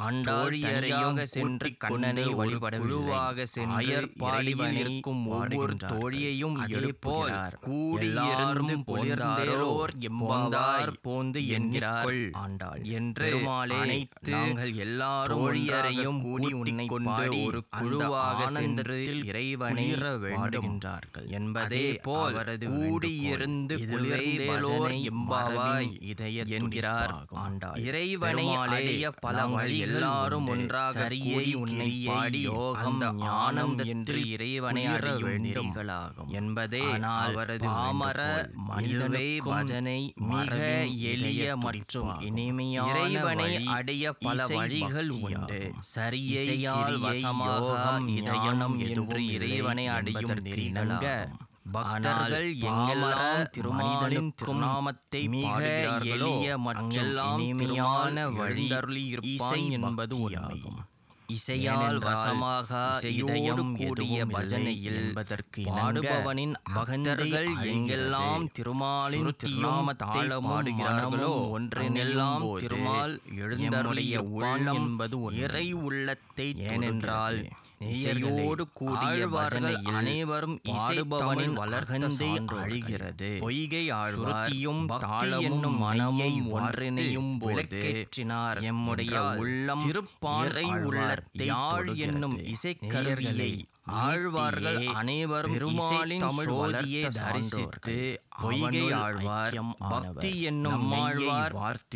ஆண்டாள் தனியாக சென்று கண்ணனை வழிபட குழுவாக சென்று ஆயர்பாடியில் இருக்கும் ஒவ்வொரு தோழியையும் எழுப்போல் கூடியிருந்து பொலிர்ந்தேரோர் எம்பாந்தார் போந்து என்கிறாள் ஆண்டாள் என்று அனைத்து நாங்கள் எல்லாரும் தோழியரையும் கூடி உன்னை கொண்டு ஒரு குழுவாக சென்று இறைவனை வேண்டுகின்றார்கள் என்பதே போல் அவரது கூடியிருந்து குளிர்ந்தேலோர் எம்பாவாய் இதய என்கிறார் ஆண்டாள் இறைவனை அடைய பல வழி எல்லாரும் ஒன்றாக சரியை உன்னை பாடி யோகம் ஞானம் என்று இறைவனை அடைய வேண்டுகளாகும் என்பதே அவரது பாமர மனிதனை பஜனை மிக எளிய மற்றும் இனிமையான இறைவனை அடைய பல வழிகள் உண்டு சரியையால் வசமாக இதயம் என்று இறைவனை அடையும் நெறிநங்க பக்தர்கள் எங்கெல்லாம் திருமாலின் திருநாமத்தை மிக எளிய மற்றும் இனிமையான வழிதருளி இருப்பான் என்பது உண்மையும் இசையால் வசமாக இதயம் கூடிய பஜனையில் என்பதற்கு பாடுபவனின் பகந்தர்கள் எங்கெல்லாம் திருமாலின் திருநாம தாளமாடுகிறார்களோ ஒன்றினெல்லாம் திருமால் எழுந்தருளிய உள்ளம் என்பது இறை உள்ளத்தை ஏனென்றால் இசையோடு கூடிய பஜனை அனைவரும் இசைபவனின் வளர்கந்தை அழுகிறது பொய்கை ஆழ்வார்த்தியும் தாளமும் மனமும் ஒன்றினையும் விளக்கேற்றினார் எம்முடைய உள்ளம் திருப்பாறை உள்ளத்தை யாழ் என்னும் இசைக்கருவியை ஆழ்வார்கள் அனைவரும் பெருமாளின் தமிழ்வதியை தரிசித்து பொய்கை ஆழ்வார் பக்தி என்னும் ஆழ்வார்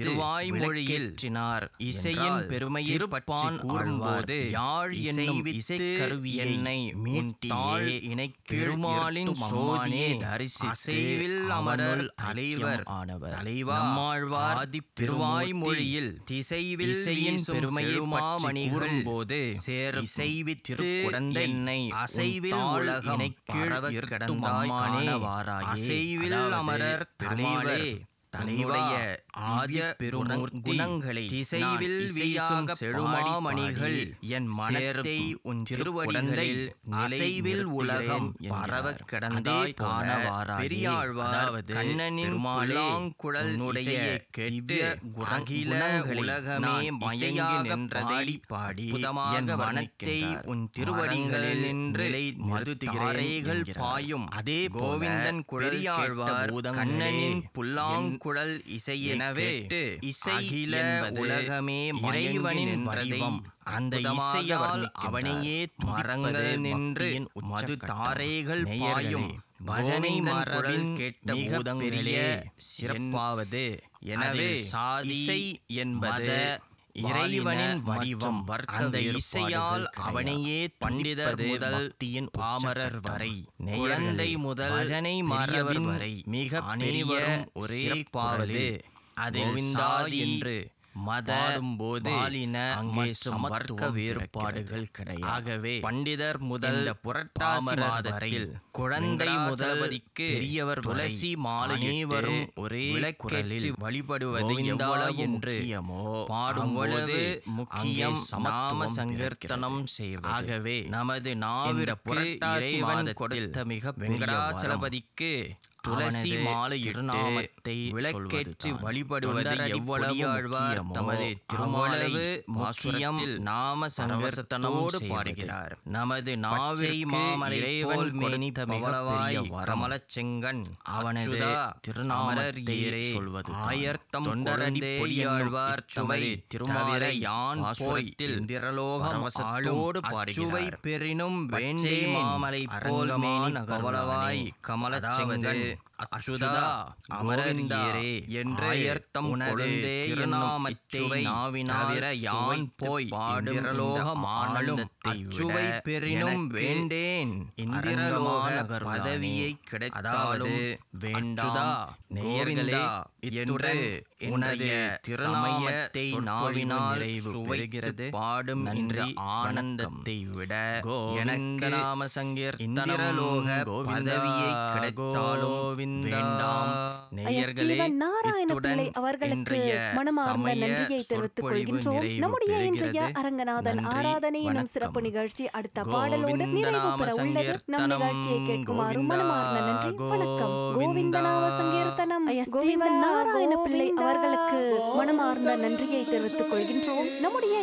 திருவாய்மொழியேற்றினார் இசையின் பெருமையை பற்பான் கூறும்போது யாழ் என்னும் இசைக்கருவி என்னை மீட்டாள் இணை பெருமாளின் சோதியை தரிசி அசைவில் அமரர் தலைவர் ஆனவர் தலைவா நம்மாழ்வார் ஆதி பெருவாய்மொழியில் திசைவில் இசையின் பெருமையை மாமணிகள் போது சேர் இசைவித்து குடந்தை என்னை அசைவில் உலகம் கீழ் கிடந்தாய் அசைவில் அமரர் தலைவரே தலைவடைய ஆதிய பெருமூர் குணங்களை திசைவில் வீசும் செழுமாமணிகள் என் மனத்தை உன் திருவடிகளில் அசைவில் உலகம் பரவ கிடந்தாய் காணவாரா பெரியாழ்வார் கண்ணனின் மாலாங்குழல் கேட்டு அகில உலகமே மயங்கி நின்றதை பாடி என் மனத்தை உன் திருவடிகளில் நின்று மதுதிரைகள் பாயும் அதே கோவிந்தன் குழலியாழ்வார் கண்ணனின் புல்லாங் குழல் இசை எனவே இசை உலகமே இறைவனின் வடிவம் அந்த இசையால் அவனையே மரங்கள் நின்று மது தாரைகள் பாயும் பஜனை மரபில் கேட்ட பூதங்களே சிறப்பாவது எனவே சாதிசை என்பது இறைவனின் வடிவம் அந்த இசையால் அவனையே பண்டிதர் முதல் தீயின் பாமரர் வரை குழந்தை முதல் பஜனை மரபின் வரை மிக அனைவரும் ஒரே பாவது அதில் சாதி என்று மதம் போது அங்கே சமர்க்க வேறுபாடுகள் கிடையாது ஆகவே பண்டிதர் முதல் புரட்டாசி மாதத்தில் குழந்தை முதல்வதிக்கு பெரியவர் துளசி மாலை அனைவரும் ஒரே குரலில் வழிபடுவது எவ்வளவு என்று பாடும் பொழுது முக்கியம் நாம சங்கீர்த்தனம் செய்வது ஆகவே நமது நாவிற்கு புரட்டாசி மாதம் கொடுத்த மிக வெங்கடாச்சலபதிக்கு துளசி மாலை திருநாமத்தை விளக்கேற்றி வழிபடுவது எவ்வளவு ஆழ்வார் தமது திருமளவு முக்கியம் நாம சங்கர்த்தனோடு பாடுகிறார் நமது நாவை மாமலை போல் மேனி தமிழவாய் கமலச் செங்கன் அவனது திருநாமர் ஏரே சொல்வது ஆயர்த்தம் தொண்டரடி பொடியாழ்வார் தமது திருமாவரை யான் போய்த்தில் திரலோகம் ஆளோடு பாடுகிறார் பெரினும் வேண்டே மாமலை போல் மேனி கவலவாய் கமலச் செங்கன் அச்சுதா அமரந்தேரே என்று அயர்த்தம் கொழுந்தே திருநாமச்சுவை நாவினாவிர யான் போய் பாடுரலோக மானலும் அச்சுவை பெரினும் வேண்டேன் இந்திரலோக பதவியை கிடைத்தாலும் வேண்டாதா நேர்களே என்று உனது திருநாமத்தை நாவினால் சுவைகிறது பாடும் நன்றி ஆனந்தத்தை விட எனக்கு நாம சங்கீர்த்தனலோக பதவியை கிடைத்தாலும் வேண்டாம் நேயர்களே ஸ்டீவன் நாராயண பிள்ளை இத்துடன் அவர்களுக்கு இன்றைய மனமார்ந்த சமய நன்றியை தெரிவித்துக் சொற்பொழிவு கொள்கின்றோம் நிறைவு நம்முடைய இன்றைய பெறுகிறது. அரங்கநாதன் நன்றி, ஆராதனை எனும் வணக்கம். சிறப்பு நிகழ்ச்சி அடுத்த கோவிந்த பாடலோடு நிறைவு நாம பெற உள்ளது நம் சங்கீர்த்தனம், நிகழ்ச்சியை கேட்குமாறு கோவிந்தா, மனமார்ந்த நன்றி வணக்கம் கோவிந்தா. கோவிந்த நாம சங்கீர்த்தனம் ஸ்டீவன் நாராயண பிள்ளை அவர்களுக்கு மனமார்ந்த நன்றியை தெரிவித்துக் கொள்கின்றோம் நம்முடைய